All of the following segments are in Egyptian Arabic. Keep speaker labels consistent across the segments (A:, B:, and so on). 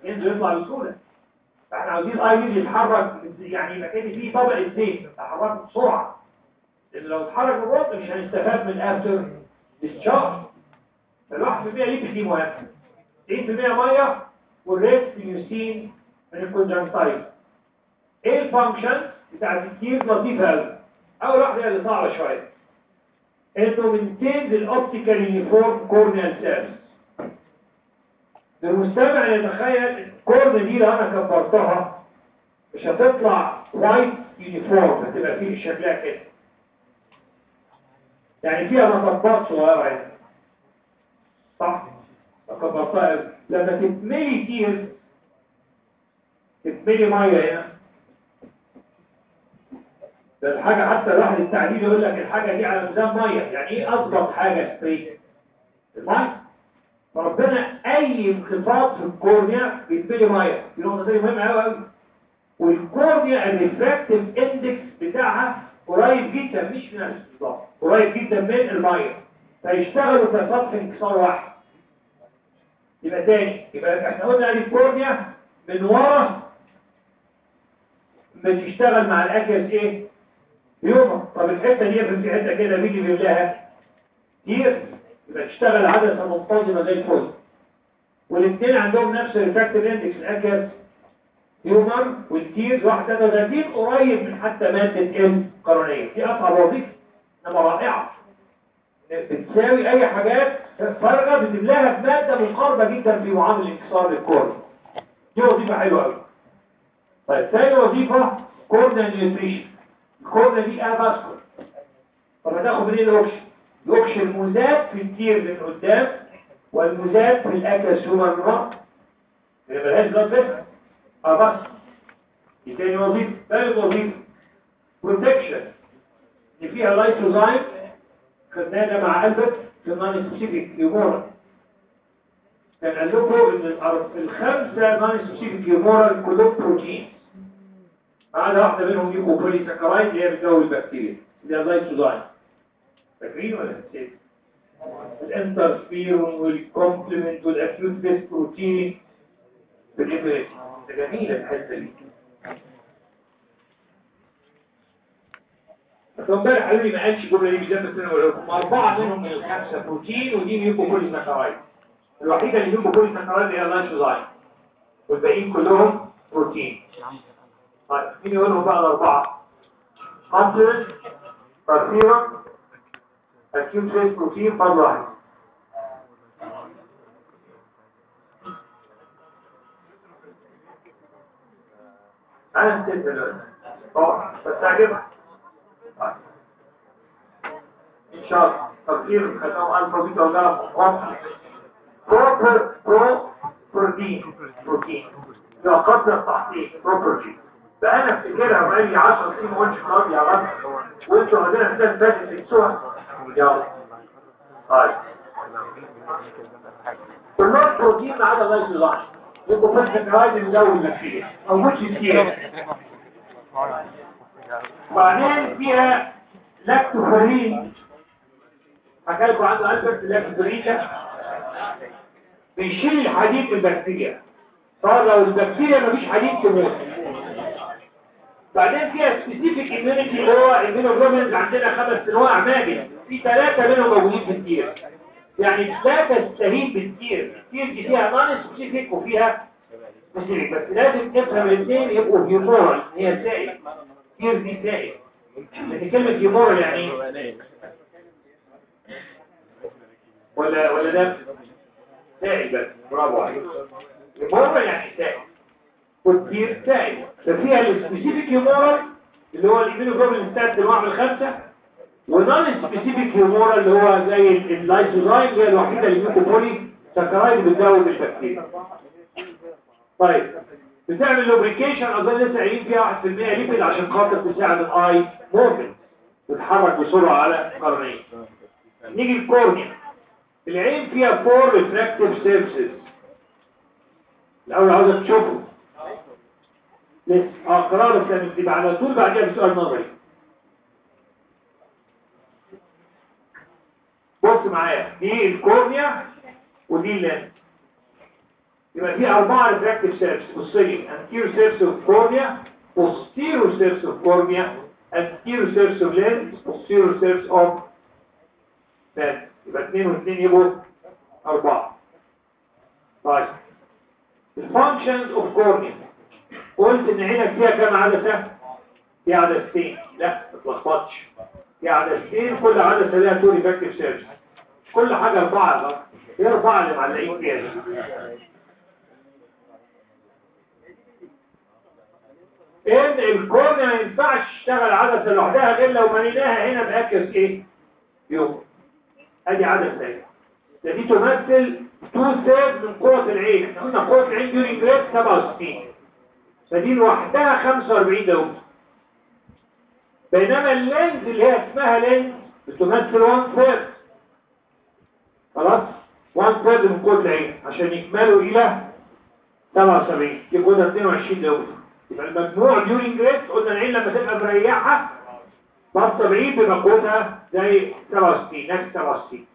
A: ينزل يطلع بسهوله فاحنا عاوزين الاي ليد يتحرك يعني يبقى كده فيه طبقه زيت يتحرك بسرعه لان لو اتحرك ببطء مش هنستفاد من افتر ديسشارج فالواحد في المية ليبيد دي مهم 90% ميه والريست يوسين من الكونجنكتايف ايه الفانكشن بتاعت الكير لطيفه قوي اول واحده هي اللي صعبه شويه انه منتينز الاوبتيكال يونيفورم كورنيال سيرفيس المستمع يتخيل الكورن دي لو انا كبرتها مش هتطلع وايت يونيفورم هتبقى فيه شكلها كده يعني فيها مطبات صغيره هنا صح لو كبرتها قوي. لما تتملي كتير تتملي ميه هنا ده الحاجه حتى الواحد التعديل يقول لك الحاجه دي على ميزان ميه يعني ايه اضبط حاجه ستريت الميه فربنا اي انخفاض في الكورنيا بيتملي ميه دي نقطه ثانيه مهمه قوي قوي والكورنيا الريفراكتيف اندكس بتاعها قريب جدا مش من نفس النظام قريب جدا من الميه فيشتغلوا في سطح انكسار واحد يبقى تاني يبقى احنا قلنا ادي الكورنيا من ورا بتشتغل مع الاكياس ايه يوم طب الحته دي في حته كده بيجي بيقولها كتير يبقى تشتغل عدسه منتظمه زي الفل والاثنين عندهم نفس الريفراكتيف اندكس الاكياس هيومر والتيرز 31 قريب من حتى ماده القرنيه دي اصعب وظيفه انما رائعه بتساوي اي حاجات فارغه بتملاها بماده مقاربه جدا في معامل انكسار الكورن دي وظيفه حلوه قوي طيب ثاني وظيفه كورنيا نيوتريشن الكورنيا دي افاسكولار طب هتاخد منين الاوكشن الاوكشن المزاد في التير من قدام والمزاد في الاكياس هيومر من ورا اللي ملهاش بلاد فيسل اه بس دي تاني وظيفه ثالث وظيفه بروتكشن اللي فيها لايسوزايم خدناه ده مع قلبك في النون سبيسيفيك يومورا كان قال لكم ان الأر- الخمسه نون سبيسيفيك يومورا كلهم بروتين ما عدا واحده منهم يبقوا بوليساكرايد اللي هي بتجوز البكتيريا اللي هي اللايسوزايم فاكرين ولا نسيت؟ الانترفيرون والكومبلمنت والاكيوت بيست بروتين بالإبريد ده جميلة الحتة دي بس هو امبارح قالوا لي ما قالش الجملة دي بالذات بس انا بقول لكم أربعة منهم من الخمسة بروتين ودي بيبقوا كل سكرايد الوحيدة اللي بيبقوا كل سكرايد هي اللايسوزايم والباقيين كلهم بروتين طيب مين يقولهم بقى الأربعة؟ كومبلمنت ترفيرون أكيوت فيس بروتين فرد واحد انا نسيت دلوقتي طبعا بس تعجبك طيب. ان شاء الله تفكير خدناه الفا بيتا وجاما واضحه بروبر برو بروتين بروتين لو قدر التحقيق بروبرتي فانا افتكرها بقالي 10 سنين ما قلتش خلاص يا رب وانتوا عندنا حساب فاتت تنسوها يلا طيب كلهم بروتين ما عدا اللايسوزايم يبقوا فتح الجرايد المزود البكتيريا موجودش كتير وبعدين فيها لاكتوفرين حكى لكم عنده ألبرت لاكتوفرين ده بيشيل الحديد من البكتيريا طبعا لو البكتيريا مفيش حديد تموت بعدين فيها سبيسيفيك اميونيتي هو الاميونوجلوبولينز عندنا خمس انواع ماجد في ثلاثه منهم موجودين في الكتير يعني لا تستهين بالكتير الكتير دي فيها نون سبيسيفيك وفيها سبيسيفيك بس لازم تفهم الاثنين يبقوا هيومورال هي سائل كتير دي سائل لكن كلمة هيومورال يعني ايه؟ ولا ولا ده سائل بس برافو عليك هيومورال يعني سائل والكتير سائل ففيها السبيسيفيك هيومورال اللي هو الامينوجلوبولين ستات انواع من الخمسه ونون سبيسيفيك هيومورا اللي هو زي اللايسوزايم هي الوحيدة اللي فيكم بولي سكرايد بتزود البكتيريا طيب بتعمل لوبريكيشن اظن لسه قايلين فيها 1% ليبيد عشان خاطر تساعد الاي موفمنت تتحرك بسرعه على القرنيه نيجي الكورنيا العين فيها فور ريفراكتيف سيرفيسز الاول عاوزك تشوفه لسه اه قرار السنه دي على طول بعديها بسؤال نظري بص معايا دي الكورنيا ودي اللينس يبقى في أربعة ريفراكتيف سيرفس بص لي anterior surface of cornea posterior surface of cornea anterior surface of lens posterior surface of lens يبقى اثنين واثنين يبقوا أربعة طيب الفانكشنز اوف كورنيا قلت ان عينك فيها كام عدسة؟ في عدستين لا ما تلخبطش في عدستين كل عدسة لها تو ريفراكتيف سيرفس كل حاجة أربعة بقى ايه أربعة اللي معلقين فيها دي؟ ان الكورنيا ما ينفعش تشتغل عدسه لوحدها غير لو مليناها هنا باكس ايه يوم ادي عدسه اهي ده دي تمثل تو ثيرد من قوه العين احنا قلنا قوه العين ديورنج جريد 67 فدي لوحدها 45 دوله بينما اللينز اللي هي اسمها لينز بتمثل 1 ثيرد خلاص 1 ثيرد من قوه العين عشان يكملوا الى 77 يبقوا ده 22 دوله يبقى المجموع ديورنج ريت قلنا العين لما تبقى مريحة بصة بعيد بيبقى قوتها زي 67 نفس 67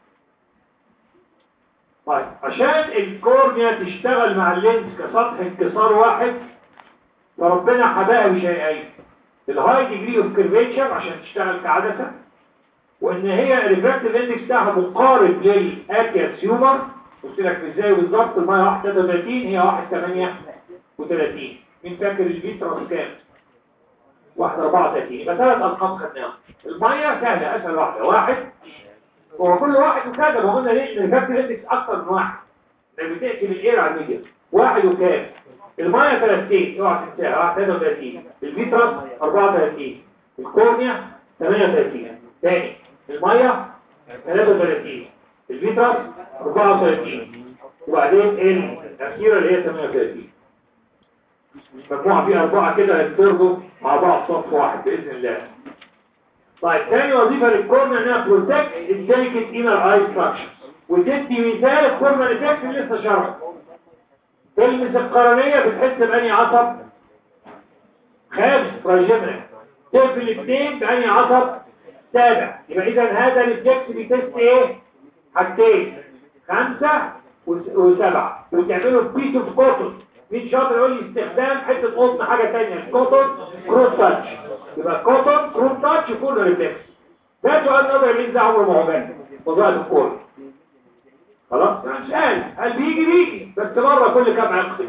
A: طيب عشان الكورنيا تشتغل مع اللينز كسطح انكسار واحد فربنا حباها بشيئين الهاي ديجري اوف كيرفيتشر عشان تشتغل كعدسة وان هي الريفراكتيف اندكس بتاعها مقارب للاكيا سيومر قلت لك ازاي بالظبط الميه 31 هي 138 مين فاكر الفيتراس كام؟ واحدة أربعة تلاتين يبقى ثلاث أرقام خدناها المية سهلة أسهل واحدة واحد هو كل واحد وكذا ما قلنا ليه إن الفاكتور اندكس أكتر من واحد لما بتقسم الإير على الميديا واحد وكام؟ المية 30 اوعى تنساها واحد 33 الفيتراس 34 الكورنيا 38 تاني المية 33 الفيتراس 34 وبعدين الأخيرة اللي هي 38 مجموعة فيها أربعة كده هيتضربوا مع بعض صف واحد بإذن الله طيب تاني وظيفة للكورنر انها بروتكت الديليكت انر اي ستراكشر وتدي مثال الكورنر افكت اللي لسه شرحه تلمس القرنية بتحس بأني عصب خامس تراجمنا تقفل الاثنين بأني عصب سابع يبقى إذا هذا الافكت بيتست ايه؟ حاجتين خمسة وسبعة وتعملوا بيس اوف كوتون مين شاطر يقول لي استخدام حته قطن حاجه ثانيه كوتون كروس تاتش يبقى كوتون كروس تاتش كله ريفلكس ده سؤال نظري مين ده عمره ما هو بان موضوع الكور خلاص يعني سؤال هل بيجي بيجي بس مره كل كام عقد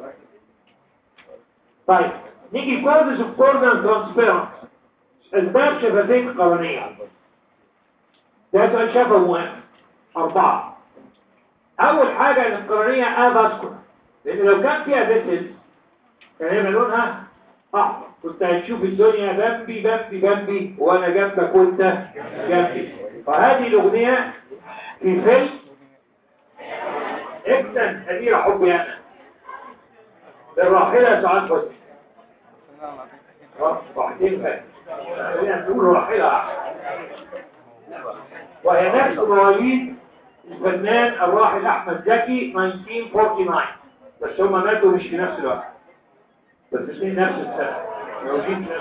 A: طيب نيجي كوزز اوف كورنر ترانسبيرنت اسباب شفافيه القرنيه ده سؤال شفوي اربعه اول حاجه ان القرنيه افاسكولار لان لو كان فيها فيسل كان هيبقى لونها احمر كنت هتشوف الدنيا جنبي جنبي جنبي وانا جنبك وانت جنبي فهذه الاغنيه في فيلم اكسن اميره حبي انا الراحله سعاد حسني راحتين فاتت خلينا نقول راحله احسن وهي نفس مواليد الفنان الراحل احمد زكي 1949 بس هم ماتوا مش في نفس الوقت بس الاثنين نفس السنة موجودين في نفس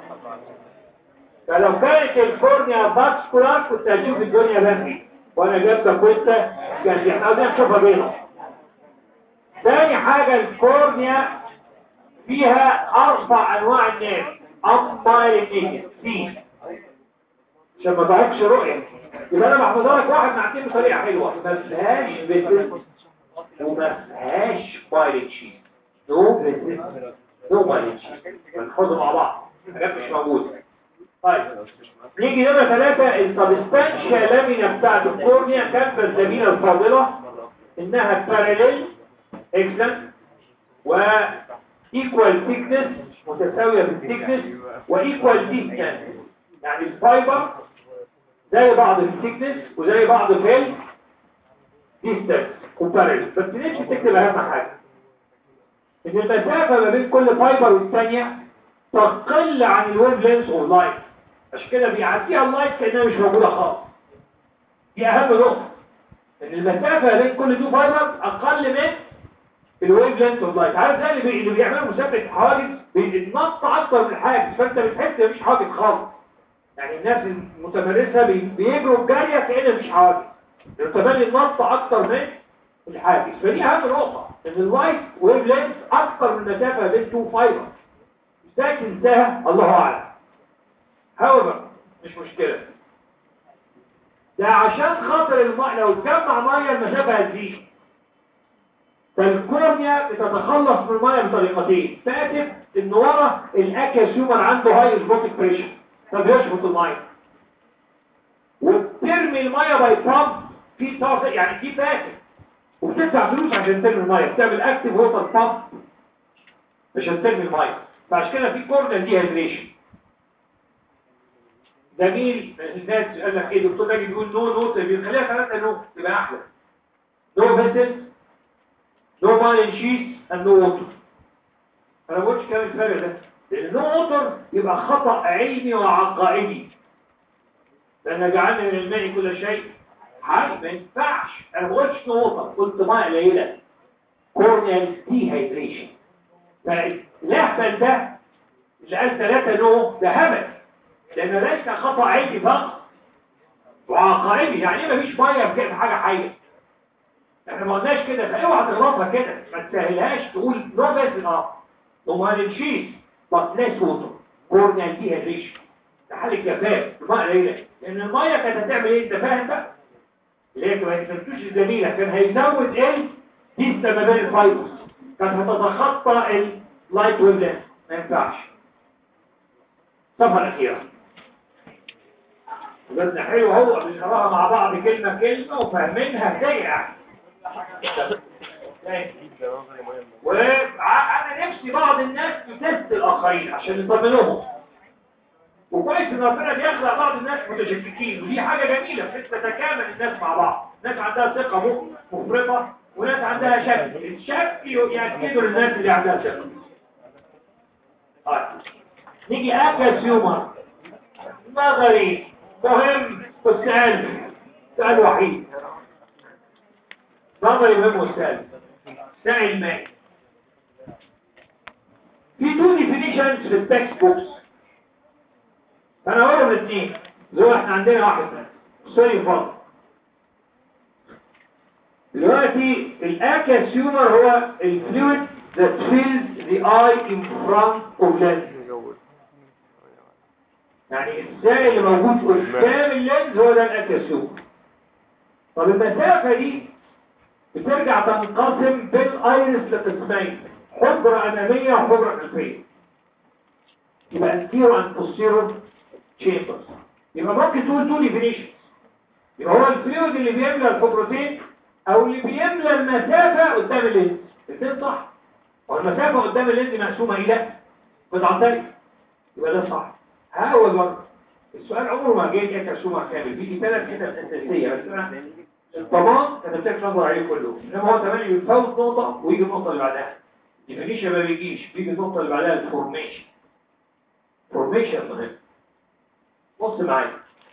A: فلو كانت الكورنيا باسكولار كنت هتشوف الدنيا بدري وانا جنبك وانت كان احنا عاوزين نشوفها بينهم تاني حاجة الكورنيا فيها اربع انواع الناس امباير نيجن في عشان ما ضحكش رؤية يبقى انا محفظها لك واحد معتين بطريقة حلوة ما فيهاش بيتل وما فيهاش بايلت شيت نو بيتل نو بايلت شيت بنحفظهم مع بعض حاجات مش موجودة طيب نيجي نمرة ثلاثة السبستانشيا لامينا بتاعت الكورنيا كانت الزميلة الفاضلة انها باراليل اكسلنت و equal thickness متساوية في الثيكنس وايكوال ديستانس يعني الفايبر زي بعض في الثيكنس وزي بعض في الديستانس كومباريل بس نمشي تكتب اهم حاجة ان المسافة ما بين كل فايبر والثانية تقل عن الويف لينس اوف لايت عشان كده بيعديها اللايت كأنها مش موجودة خالص دي اهم نقطة ان المسافة بين كل دو فايبر اقل من الويف لينس اوف لايت عارف ده اللي, بي... اللي بيعملوا مسافة حواجز بيتنط اكتر من الحاجز فانت بتحس مفيش حاجز خالص يعني الناس المتمرسة بي... بيجروا بجارية كأنها مفيش حواجز التملي النط اكتر من الحاجز فدي اهم نقطه ان اللايت ويف لينث اكثر من المسافه بين تو فايبر ازاي تنساها الله اعلم however مش مشكله ده عشان خاطر الماء لو اتجمع ميه المسافه هتزيد فالكورنيا بتتخلص من الميه بطريقتين فاتت ان ورا الاكاسيومر عنده هاي اسبوتيك بريشر فبيشفط الميه وبترمي الميه باي بامب في طاقه يعني في فاتت وبتدفع فلوس عشان ترمي الميه بتعمل اكتف ووتر بامب عشان ترمي الميه فعشان كده في كورنيا دي هيدريشن جميل الناس قال لك ايه دكتور ناجي بيقول نو نو بيخليها ثلاثه نو يبقى احلى نو فيتل نو ماين شيت اند نو ووتر انا ما قلتش كلام الفرق ده لان نو ووتر يبقى خطا علمي وعقائدي لان جعلنا من الماء كل شيء حاجه ما ينفعش انا ما قلتش نو ووتر قلت ميه قليله كورنيال دي هيدريشن فالاهبل ده اللي قال ثلاثه نو ده هبل لأن ليس خطأ علمي فقط وعقائدي يعني ايه مفيش ميه في حاجة حية احنا ما قلناش كده فاوعى تغلطها كده ما تسهلهاش تقول نو بس اه وما نمشيش but less water كورنيال دي هيدريشن ده حل الجفاف الميه قليله لان الميه كانت هتعمل ايه انت فاهم بقى اللي هي ما يسمتوش الزميله كان هيزود ايه دي ما بين الفايبرز كانت هتتخطى اللايت ويف ما ينفعش الصفحه الاخيره وجدنا حلو اهو بنقراها مع بعض كلمة كلمة وفاهمينها ازاي يعني وانا نفسي بعض الناس تتست الاخرين عشان يطمنوهم وكويس ان ربنا بيخلق بعض الناس متشككين ودي حاجة جميلة بحيث تتكامل الناس مع بعض ناس عندها ثقة مفرطة وناس عندها شك الشك يأكدوا للناس اللي عندها ثقة طيب نيجي اكل سيومر نظري مهم والسؤال سؤال وحيد نظري مهم والسؤال سعي الماء في تو ديفينيشنز في التكست بوكس انا اقولهم الاثنين دول احنا عندنا واحد بس سوري فضل دلوقتي الاكاسيومر هو الفلويد that fills the eye in front of lens يعني السائل اللي موجود قدام اللينز هو ده الاكاسيوم طب المسافة دي بترجع تنقسم بالايرس لقسمين حجرة امامية وحجرة خلفية يبقى انتيرو اند بوستيرو تشامبرز يبقى ممكن تقول تو ديفينيشنز يبقى هو الفلويد اللي بيملى الحجرتين او اللي بيملى المسافة قدام اللينز الاثنين صح هو المسافة قدام اللينز مقسومة الى قطعتين يبقى ده صح هو الوقت السؤال عمره ما جاي ياكل سومة كامل بيجي ثلاث حتت اساسيه بس انا الضمان انا بتاعك نظر عليه كله انما هو كمان يفوت نقطه ويجي النقطه اللي بعدها الديفينيشن ما بيجيش بيجي النقطه اللي بعدها الفورميشن فورميشن مهم بص معايا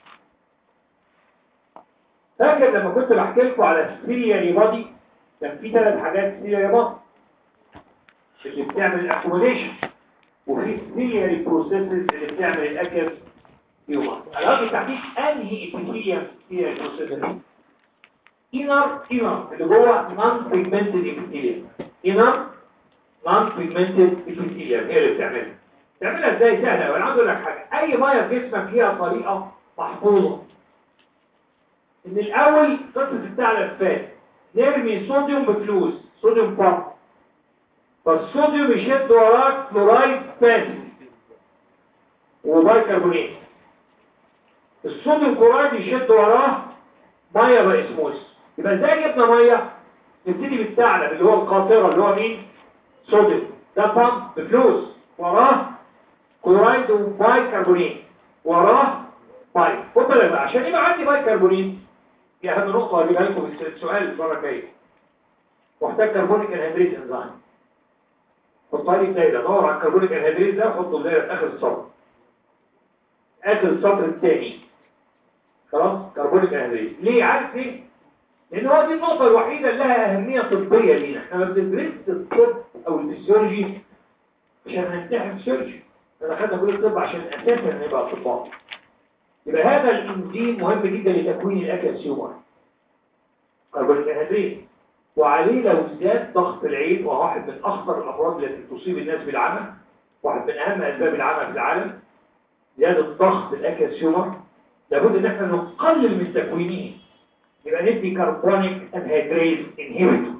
A: فاكر لما كنت بحكي لكم على السيريالي بادي كان في ثلاث حاجات سيريالي بادي اللي بتعمل الاكوموديشن وفي سيريالي بروسيسز اللي بتعمل الاكل يوما الهاجي تحديد انهي ابيثيليوم سيريالي بروسيسز انر انر اللي جوه نون بيجمنتد ابيثيليوم انر نون بيجمنتد ابيثيليوم هي اللي بتعملها تعملها ازاي سهله وانا عاوز اقول لك حاجه اي ميه في جسمك ليها طريقه محفوظه ان الاول قصه الثعلب فات نرمي صوديوم بفلوس صوديوم بامب فالصوديوم يشد وراك كلورايد باسي وبايكربونات الصوديوم كلورايد يشد وراه ميه باسموس يبقى ازاي جبنا ميه نبتدي بالثعلب اللي هو القاطره اللي هو مين صوديوم ده بامب بفلوس وراه كلورايد وبايكربونات وراه باي خد بالك بقى عشان يبقى عندي بايكربونات دي اهم نقطه هجيبها لكم في السؤال المره الجايه محتاج كربونيك انهيدريز انزيم حطها لي دايره دور على الكربونيك انهيدريز ده حطه دايره في اخر السطر اخر السطر الثاني خلاص كربونيك انهيدريز ليه عارف ليه لان هو دي النقطه الوحيده اللي لها اهميه طبيه لينا احنا ما بندرسش الطب او الفسيولوجي عشان نمتحن فسيولوجي انا خدنا كل الطب عشان اساسا نبقى اطباء يبقى هذا الانزيم مهم جدا لتكوين الاكل سيومر كربونيك انهيدريز وعليه لو زاد ضغط العين وهو واحد من اخطر الامراض التي تصيب الناس بالعمى واحد من اهم اسباب العمى في العالم زياده ضغط الاكاسيومر لابد ان احنا نقلل من تكوينه يبقى ندي كربونيك انهيدريز انهيبيتور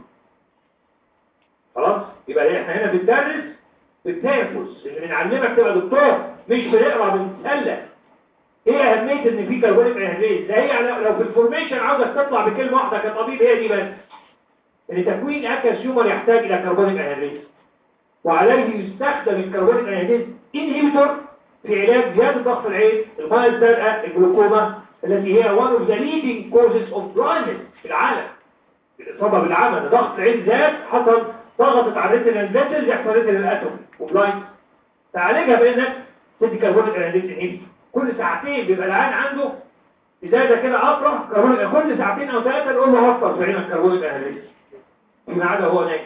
A: خلاص يبقى احنا هنا بندرس بالتنفس اللي بنعلمك تبقى دكتور مش بنقرا بنتسلى ايه اهميه ان في كربونيك انهيدريز ده هي لو- لو في الفورميشن عاوزك تطلع بكلمه واحده كطبيب هي دي بس ان تكوين اكاسيومر يحتاج الى كربونيك انهيدريز وعليه يستخدم الكربونيك انهيدريز انهيبيتور في علاج زياده ضغط العين الميه الزرقاء الجلوكوما التي هي one of the leading causes of blindness في العالم الإصابة بالعمى إن ضغط العين زاد حصل ضغطت على الريتنال فيسلز يحصل ريتنال اتوم وبلايند تعالجها بانك تدي كربونيك انهيدريز انهيبيتور كل ساعتين بيبقى العين عنده ازازه كده اطرح كربونيك كل ساعتين او ثلاثه نقول له هفطر في عينك كربونيك انهيدريز فيما عدا هو نايم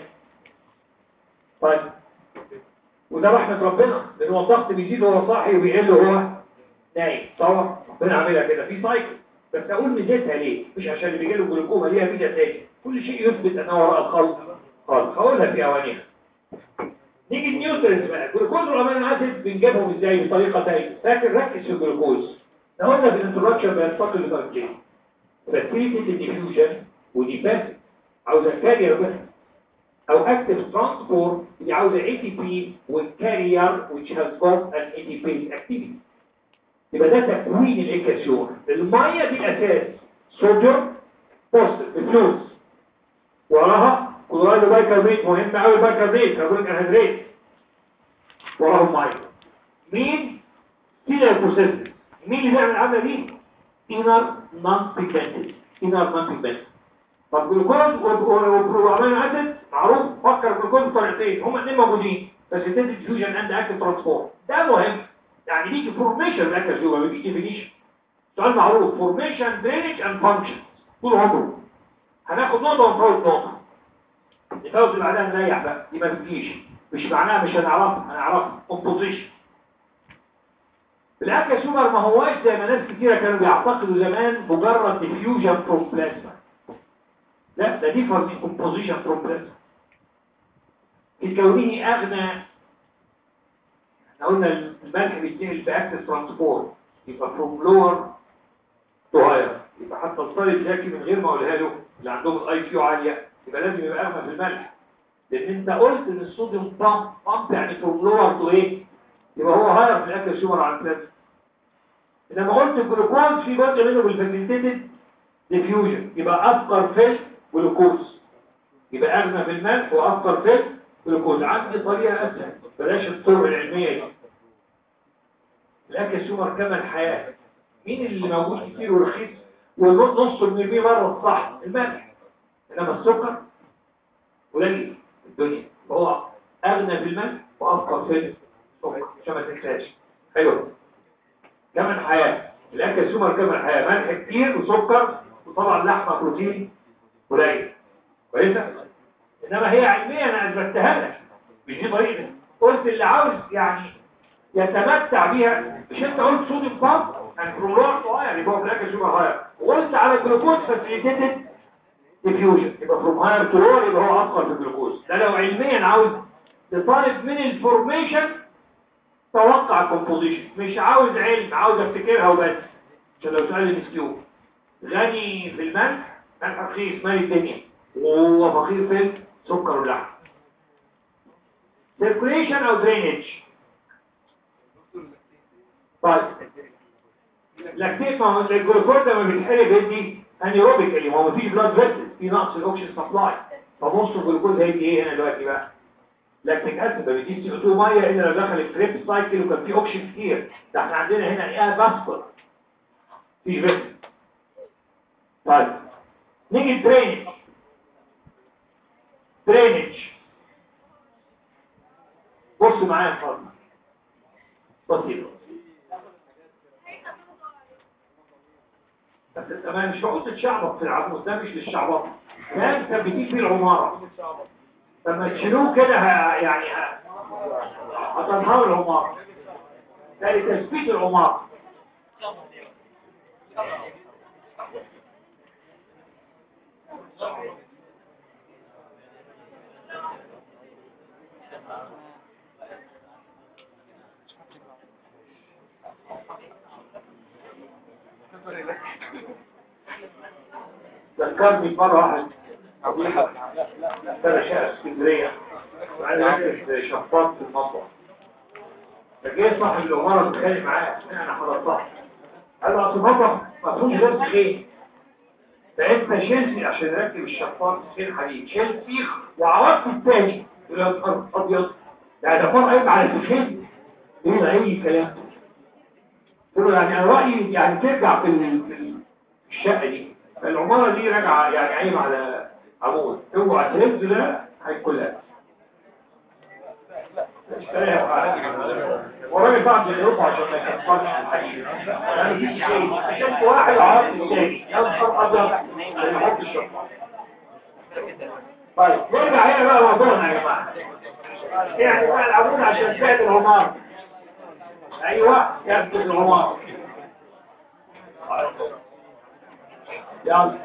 A: طيب وده رحمه ربنا لان هو الضغط بيزيد وهو صاحي وبيقل وهو نايم طبعا ربنا عاملها كده في سايكل بس اقول ميزتها ليه مش عشان اللي بيجيله جلوكوما ليها ميزه تاني كل شيء يثبت انه وراء الخلق خالص هقولها في اوانيها نيجي النيوترينز بقى الجلوكوز والامينو اسيد بنجيبهم ازاي بطريقه ثانيه فاكر ركز في الجلوكوز ده قلنا في الانترودكشن بينتقل لدرجتين فاسيليتي الديفيوجن ودي باسيف عاوزه كارير بس او اكتف ترانسبورت اللي عاوزه اي تي بي والكارير which has got an ATP activity يبقى ده تكوين الاكاسيون الميه دي الاساس صوديوم بوزيتيف فلوس وراها كلورايد بايكربونات مهم قوي بايكربونات كربونيك انهيدريت وراهم ميه مين كده البروسيس مين اللي بيعمل العمله دي انر نون بيجمنتد انر نون بيجمنتد طب جلوكوز وامينو اسيد معروف فكر الجلوكوز بطريقتين هما الاثنين موجودين بس الديزل ديفيوجن اند اكتف ترانسبورت ده مهم يعني بيجي فورميشن مركز جوه ما بيجي ديفينيشن سؤال معروف فورميشن درينج اند فانكشن طول عمره هناخد نقطه ونفوت نقطه الفوز اللي بعدها نريح بقى دي ما بتجيش مش معناها مش هنعرفها هنعرفها كومبوزيشن الاكا سوبر ما هواش زي ما ناس كتيره كانوا بيعتقدوا زمان مجرد ديفيوجن فروم بلازما لا ده ديفرنت كومبوزيشن فروم بلازما في كونه اغنى احنا قلنا الملح بيتنقل باكتف ترانسبورت يبقى فروم لور تو هاير يبقى حتى الطالب ذكي من غير ما اقولها له اللي عندهم الاي كيو عاليه يبقى لازم يبقى اغنى في الملح لان انت قلت ان الصوديوم بامب بامب يعني فروم لور تو ايه يبقى هو هاير في الاكل شومر عن البلازما انما قلت الجلوكوز في جزء منه بالفاكولتيتد ديفيوجن يبقى افقر في الجلوكوز يبقى اغنى في الملح وافقر في الجلوكوز عندي طريقه اسهل بلاش الطرق العلميه دي الاكل شومر كما الحياه مين اللي موجود كتير ورخيص ونص من البيه مره الصح الملح انما السكر قليل في الدنيا فهو اغنى في الملح وافقر في السكر عشان ما تنساش حلو كمان حياه الاكل سومر كمان حياه ملح كتير وسكر وطبعا لحمه بروتين قليل كويسه انما هي علميا انا اثبتها لك مش دي طريقه قلت اللي عاوز يعني يتمتع بيها مش انت قلت صوديوم بامب الكلورات صغير يبقى في الاكل سوبر هاير وقلت على الجلوكوز فاسيليتيتد ديفيوجن يبقى فروم هاير تو لور يبقى هو اثقل في الجلوكوز ده لو علميا عاوز تطالب من الفورميشن توقع كومبوزيشن مش عاوز علم عاوز افتكرها وبس عشان لو سؤال المسكيو غني في الملح ملح رخيص مال الدنيا وهو فقير في السكر واللحم circulation او drainage طيب لاكتيت ما هو الجلوكوز لما بيتحرق بيدي انيروبيكالي ما هو مفيش بلاد فيسل في نقص الاكسجين سبلاي فبص الجلوكوز هيدي ايه هنا دلوقتي بقى لاكتيك اسيد ما بيديش سي او 2 ميه الا لو دخل الكريب سايكل وكان في اوكسجين كتير ده احنا عندنا هنا ايه باسكول في فيسل طيب نيجي درينج درينج بص معايا يا فاطمه بسيطه بس انت ما مش هقول تتشعبط في العمود ده مش للشعبط ده انت بتيجي في العمارة لما تشيلوه كده ه- يعني ه- هتنهار العمارة ده لتثبيت العمارة ذكرني مرة واحد كان شقة اسكندرية وعايز يعمل شفاط في المطبخ فجاي صاحب العمارة بيتخانق معاه انا حضرتها قال له اصل المطبخ ما فيهوش غير سيخين فانت شيل عشان نركب الشفاط سيخ حديد شيل سيخ وعوضت التاني يقول له الارض ابيض ده ده فرق عيب على السيخين ايه ده اي كلام قلت له يعني انا رايي يعني ترجع في ال- في الشقه دي العماره دي راجعه يعني عيب على عمود اوعى تهز ده هيكلها وراجل بعض اليوم عشان ما يكفرش الحديد يعني في شيء عشان واحد عارف الثاني يظهر ابيض ما يحط الشفاط طيب نرجع هنا بقى موضوعنا يا جماعه يعني بقى العمود عشان تهد العماره ايوه يهد العماره يلا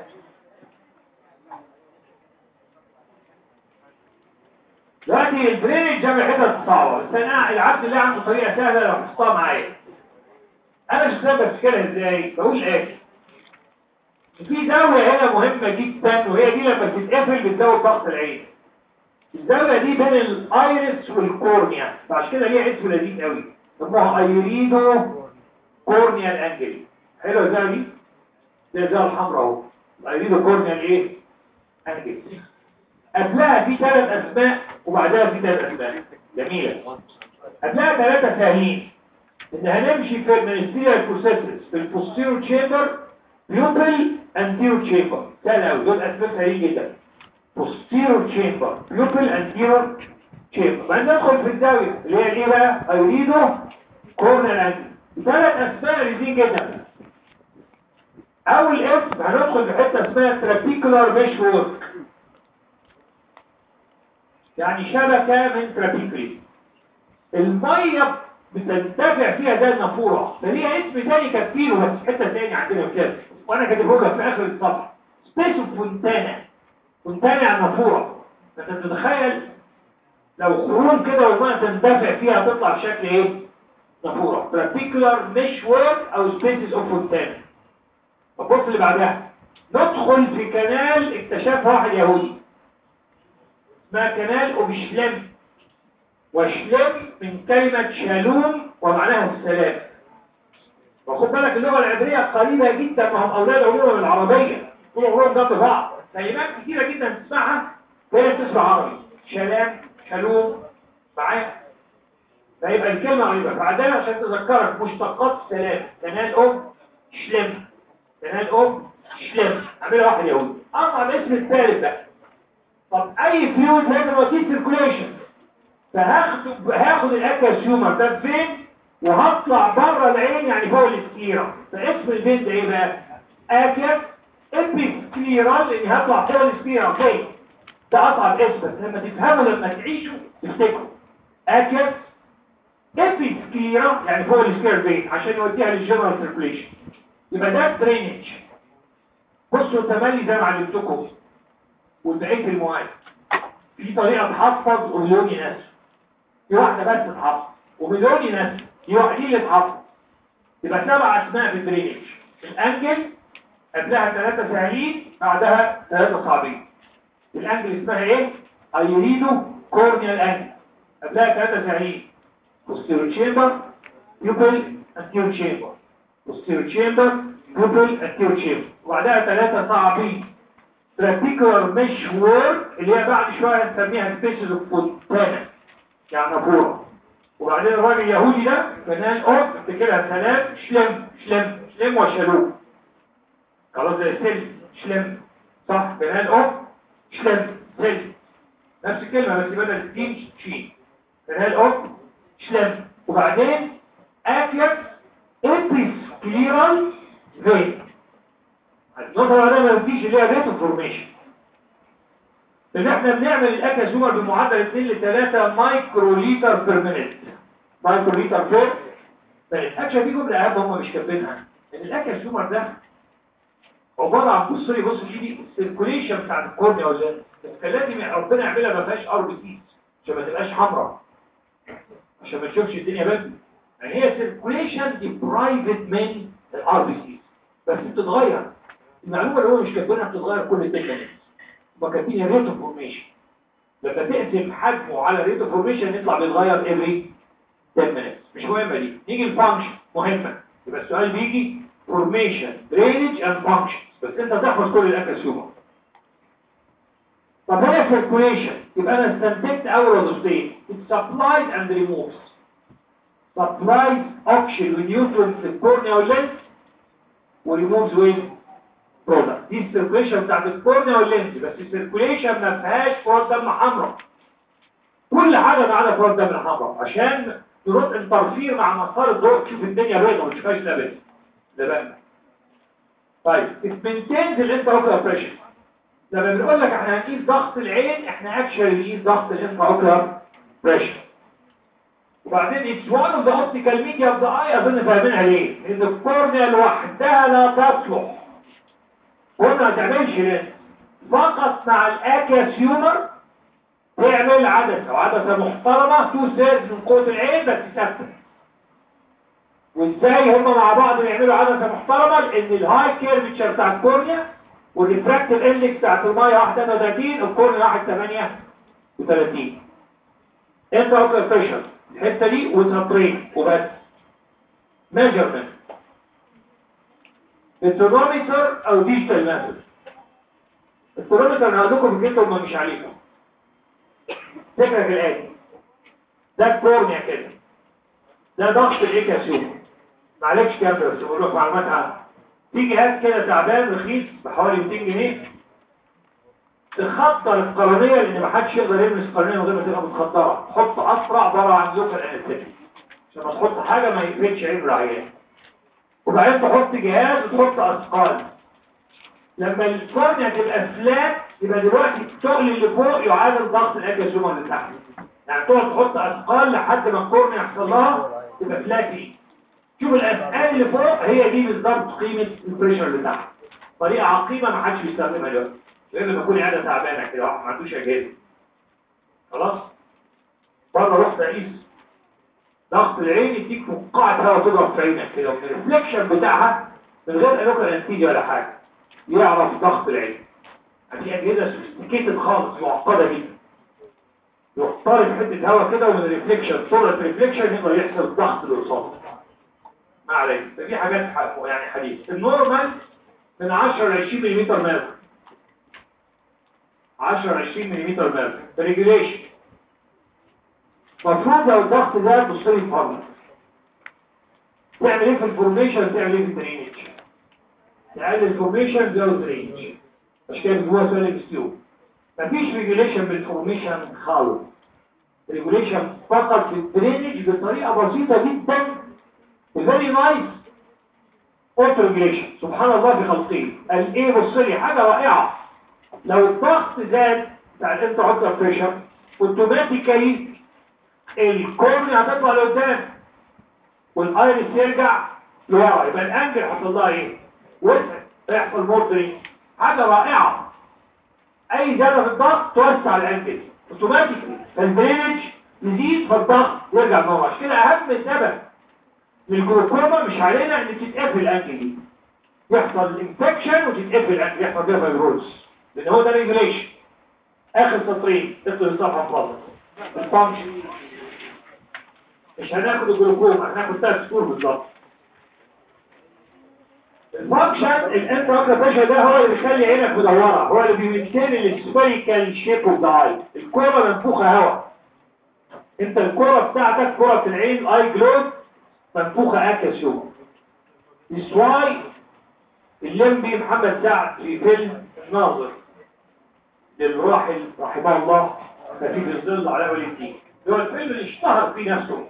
A: دلوقتي البرينج جاب حتت صعبه بس انا العبد اللي عنده طريقه سهله لو حطها معايا انا شخصيا بفتكرها ازاي بقول الاتي في زاويه هنا مهمه جدا وهي دي لما تتقفل بتزود ضغط العين الزاويه دي بين الايرس والكورنيا فعشان كده ليها اسم لذيذ قوي اسمها ايريدو كورنيال انجل حلوه الزاويه دي زي الزاويه الحمراء اهو الايريدو كورنيال ايه انجل قبلها في ثلاث اسماء وبعدها في ثلاث اسماء جميله قبلها ثلاثه سهلين ان هنمشي في المينستيريال بروسيسز في البوستيرو تشامبر بيوبل انتيرو تشامبر سهل قوي دول اسماء سهلين جدا بوستيرو تشامبر بيوبل انتيرو تشامبر بعدين ندخل في الزاويه اللي هي ايه بقى ايريدو كورنر انجل ثلاث اسماء لذيذ جدا اول اسم هندخل في حته اسمها ترابيكولار ميش وورك يعني شبكة من ترابيكولي المية بتنتفع فيها ده النافورة فليها اسم تاني كاتبينه بس في حتة تاني عندنا في كده وانا كاتبه لك في اخر الصفحة سبيسو فونتانا فونتانا على النافورة فانت تتخيل لو خروج كده والمية تندفع فيها تطلع بشكل ايه؟ نافورة ترابيكولار مش وورك او سبيسيس اوف فونتانا فبص اللي بعدها ندخل في كنال اكتشفها واحد يهودي اسمها كنال وبشلم وشلم من كلمة شالوم ومعناها السلام وخد بالك اللغة العبرية قريبة جدا ما هم أولاد عموما من العربية طول عمرهم جنب بعض كلمات كتيرة جدا تسمعها وهي بتسمع عربي شلام شالوم معايا فيبقى الكلمة قريبة فعندنا عشان تذكرك مشتقات السلام كنال أم شلم كنال أم شلم عاملها واحد يهودي أما الاسم الثالث بقى طب اي فيوز هيبقى وسيله سيركوليشن فهاخد هاخد الاكاسيومر ده فين وهطلع بره العين يعني فوق السكيرة فاسم البنت ايه بقى اكيس ابيسكليرال لاني هطلع فوق السكيرة اوكي ده اصعب اسم بس لما تفهموا لما تعيشوا تفتكروا اكيس ابيسكليرال يعني فوق السكيرة فين عشان يوديها للجنرال سيركوليشن يبقى ده درينج بصوا تملي زي ما علمتكم وبقيه المواد في طريقه تحفظ ومليوني ناس في واحده بس تحفظ ومليوني ناس في واحدين اللي تحفظ يبقى سبع اسماء في الدرينج الانجل قبلها ثلاثه سهلين بعدها ثلاثه صعبين الانجل اسمها ايه ايريدو كورنيال انجل قبلها ثلاثه سهلين posterior chamber pupil anterior chamber posterior chamber pupil anterior chamber وبعدها ثلاثه صعبين ترابيكولار مش وورد اللي هي بعد شوية هنسميها سبيشال اوف فونتانا يعني نافورة وبعدين الراجل اليهودي ده فنان اوف افتكرها سلام شلم شلم شلم وشلوم خلاص زي سل شلم صح فنان اوف شلم سل نفس الكلمة بس بدل الدين شين فنان اوف شلم وبعدين اكيس ابيس كليرال فين النظرة ده ما يمكنش اللي هي ريت فورميشن لان احنا بنعمل الاكا زومر بمعدل 2 ل 3 مايكرو لتر بير مينيت مايكرو لتر بير فالاكشن دي جمله اهم هم مش كاتبينها ان الاكا زومر ده عباره عن بص لي بص دي السيركوليشن بتاعت الكورنيا ولا كان لازم ربنا يعملها ما فيهاش ار بي سي عشان ما تبقاش حمراء عشان ما تشوفش الدنيا بدري يعني هي سيركوليشن دي برايفت من الار بي سي بس بتتغير المعلومه اللي هو مش كاتبينها بتتغير كل 10 minutes هما كاتبين الريت اوف فورميشن لما تقسم حجمه على ريت اوف فورميشن يطلع بيتغير افري 10 minutes مش مهمه دي نيجي الفانكشن مهمه يبقى السؤال بيجي فورميشن درينج اند فانكشن بس انت تحفظ كل الاكاسيوما طب هي circulation يبقى انا استنتجت اول وظيفتين it supplies and removes supplies oxygen with nutrients في الكورنيا واللينس وريموفز with product دي السيركوليشن بتاعت الكورنيا واللينس بس السيركوليشن ما فيهاش كرات دم حمراء كل حاجه ما عدا كرات دم حمراء عشان تروح انترفير مع مسار الضوء تشوف الدنيا بيضاء ما تشوفهاش لابس ده بقى طيب اسمنتين الانتراوكولار بريشر لما بنقول لك احنا هنقيس ضغط العين احنا اكشلي بنقيس ضغط الانتراوكولار بريشر وبعدين اتس وان اوف ذا اوبتيكال ميديا اوف ذا اي اظن فاهمينها ليه؟ لان الكورنيا لوحدها لا تصلح قلنا ما تعملش ليه؟ فقط مع الاكاسيومر تعمل عدسه وعدسه محترمه تو سيرز من قوه العين بس ثابته وازاي هم مع بعض بيعملوا عدسه محترمه لان الهاي كيرفتشر بتاع الكورنيا والريفراكتيف اندكس بتاعت الميه 31 الكورنيا 138 انت اوكر بريشر الحته دي وسطرين وبس ميجرمنت الترمومتر او ديجيتال ميثود الترمومتر انا هقول لكم فكرته وما مش عليكم فكره الاتي ده الكورنيا كده ده ضغط الايكاسيوم معلش كام بس بقول لكم معلومات عنه في جهاز كده تعبان رخيص بحوالي 200 جنيه تخطر القرنيه لان ما حدش يقدر يلمس القرنيه من غير ما تبقى متخطره تحط اسرع عباره عن لوكال انستيك عشان ما تحط حاجه ما يقفلش عين العيان وبعدين تحط جهاز وتحط اثقال لما الكورنيا تبقى فلات يبقى دلوقتي التقل اللي فوق يعادل ضغط الاكاسيوم اللي تحت يعني تقعد تحط اثقال لحد ما الكورنيا يحصل لها تبقى فلاتي شوف الاثقال اللي فوق هي دي بالظبط قيمه البريشر اللي تحت طريقه عقيمه ما حدش بيستخدمها دلوقتي لان بكون عاده تعبانه كده واحد ما عندوش اجهزه خلاص بره رحت اقيس ضغط العين يديك فقاعه هواء تضرب في عينك كده ومن الريفليكشن بتاعها من غير الوكا انستيجيا ولا حاجه يعرف ضغط العين هتلاقي اجهزه سوفيستيكيتد خالص معقده جدا يختار حته هواء كده ومن الريفليكشن صوره الريفليكشن يقدر يحصل الضغط اللي قصاده ما عليك فدي حاجات يعني حديث النورمال من 10 ل 20 ملم ميركوري 10 20 ملم ميركوري ريجوليشن مفروض لو الضغط ده تصير فرض تعمل ايه في الفورميشن تعمل ايه في الدرينج تعمل الفورميشن زي الدرينج مش كده هو سؤال الاستيو مفيش ريجوليشن بالفورميشن خالص ريجوليشن فقط في الدرينج بطريقه بسيطه جدا فيري نايس اوتو ريجوليشن سبحان الله في خلقه قال ايه بص لي حاجه رائعه لو الضغط زاد بتاع الانتر بريشر اوتوماتيكالي الكورنيا هتطلع لقدام والايرس يرجع لورا يبقى الانجل حصل لها ايه وسع يحصل موردري حاجه رائعه اي زياده في الضغط توسع الانجل اوتوماتيكلي فالدرينج يزيد فالضغط يرجع لورا عشان كده اهم سبب للجلوكوما مش علينا ان تتقفل الانجل دي يحصل انفكشن وتتقفل الانجل يحصل بيها فيبروز لان هو ده ريجوليشن اخر سطرين اكتب الصفحه فاضل الفانكشن مش هناخد الجلوكوما هناخد ثلاث شهور بالظبط الفانكشن الانتراكلا بريشر ده هو اللي بيخلي عينك مدوره هو اللي بيمتين السبيكال شيب اوف ذا اي الكوره منفوخه هواء انت الكوره بتاعتك كوره العين الاي جلوب منفوخه اكاسيوم This why الليمبي محمد سعد في فيلم الناظر للراحل رحمه الله خفيف الظل على ولي الدين هو الفيلم اللي اشتهر فيه نفسه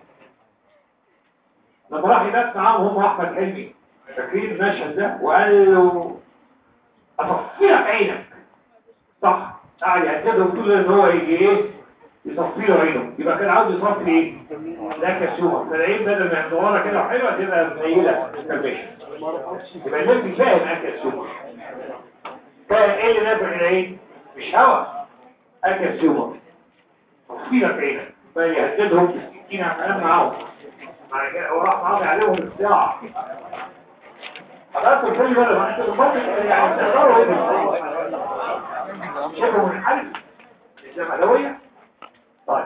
A: لما راح يبات معاهم هم احمد حلمي فاكرين المشهد ده وقال له اصفي لك عينك صح قاعد يهدده وتقول له ان هو يجي ايه يصفي له عينه يبقى كان عاوز يصفي ايه ده كسومه فالعين بدل ما مدوره كده وحلوه تبقى منيله كالبيشن يبقى الناس فاهم اكل سومه فاهم ايه اللي نافع العين مش هوا اكل سومه تفصيلك عينك فيهددهم بالسكينة عمال معاهم مع كده هو راح معاهم عليهم الصياعة خلاص الفيلم ده ما انت بتفضل يعني تقدروا ايه شبه منحل الجمالوية طيب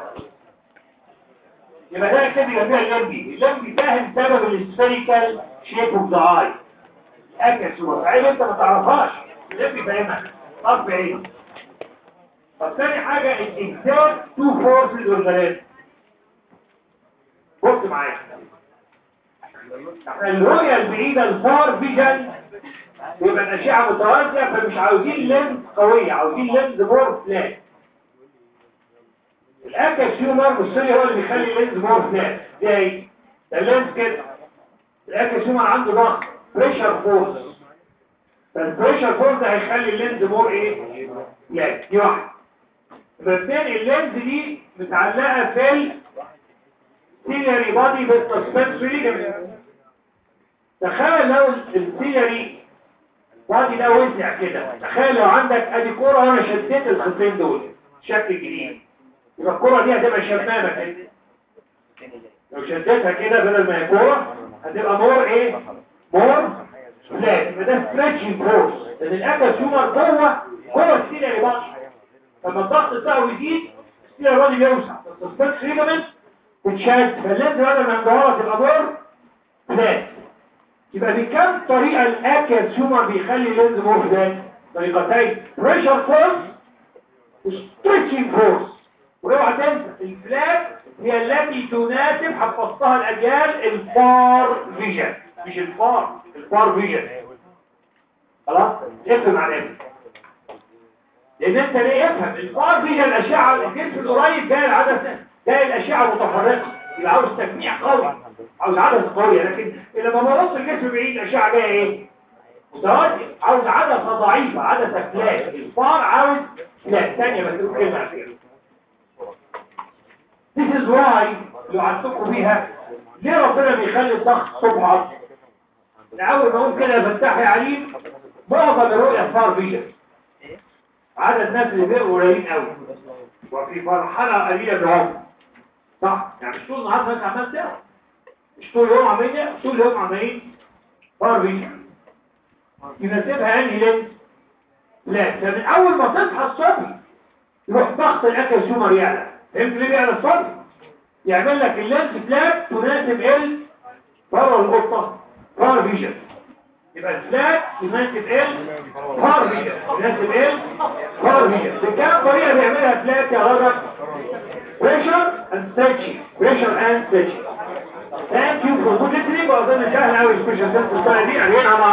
A: يبقى ده كده جميع اللمبي اللمبي فاهم سبب السفيريكال شيب اوف ذا اي اكس وفعيل انت ما تعرفهاش اللمبي فاهمها طب بعيد طب ثاني حاجة الاكزاكت تو فورسز اورجانيزم بص معايا الرؤية البعيدة الفار فيجن يبقى الأشعة متوازية فمش عاوزين لينز قوية عاوزين لينز مور فلات الأكس هيومر بالسوري هو اللي بيخلي اللينز مور فلات ازاي؟ ده اللينز كده الأكس هيومر عنده ضغط بريشر فورس فالبريشر فورس ده هيخلي اللينز مور ايه؟ فلات دي واحدة فالتاني اللينز دي متعلقة في السيلري بادي بالسسبنسوري ليجمنت تخيل لو السيلري بادي ده وسع كده تخيل لو عندك ادي كوره وانا شديت الخطين دول شكل جديد يبقى الكوره دي هتبقى شمامه كده لو شديتها كده بدل ما هي كوره هتبقى مور ايه مور فلات يبقى ده ستريتشنج فورس لان الاكل هيومر جوه جوه السيلري بادي لما الضغط بتاعه يزيد السيلري بادي بيوسع السسبنسوري ليجمنت بتشد فاللينز بدل ما مدورة تبقى مور فلات يبقى بكم طريقة الاكل هيومر بيخلي اللينز مور فلات طريقتين بريشر فورس وستريتشنج فورس واوعى تنسى الفلات هي التي تناسب حفظتها الاجيال الفار فيجن مش الفار الفار فيجن خلاص افهم على افهم لان انت ليه افهم الفار فيجن الاشعه الجسم القريب جاي العدسه جاي الاشعه متفرقه يبقى عاوز تجميع قوي عاوز عدسه قويه لكن لما ببص الجسم بعيد الاشعه جايه ايه متوازي عاوز عدسه ضعيفه عدسه فلات الفار عاوز فلات ثانيه بس تقول كلمه اخيره This is why لو عدتكم بيها ليه ربنا بيخلي الضغط صبح لأول ما اقول كده يا فتاح يا عليم معظم الرؤية فار فيجن عدد الناس اللي بيقوا قليلين قوي وفي مرحلة قليلة بالعمر صح يعني مش طول النهار الناس عمال تقرا مش طول اليوم عمالين يقرا طول اليوم عمالين فار فيجن يناسبها انهي لينز لا فمن اول ما تصحى الصبح يروح ضغط الاكل سومر يعلى فهمت ليه بيعلى الصبح يعمل لك اللينز فلات تناسب ال بره القطه فار فيجن يبقى الفلات يناسب ال فار فيجن يناسب ال فار فيجن بكام طريقه بيعملها فلات يا رجل pressure and stretching pressure and stretching thank you for good listening واظن سهل قوي سبيشال سنس دي علينا مع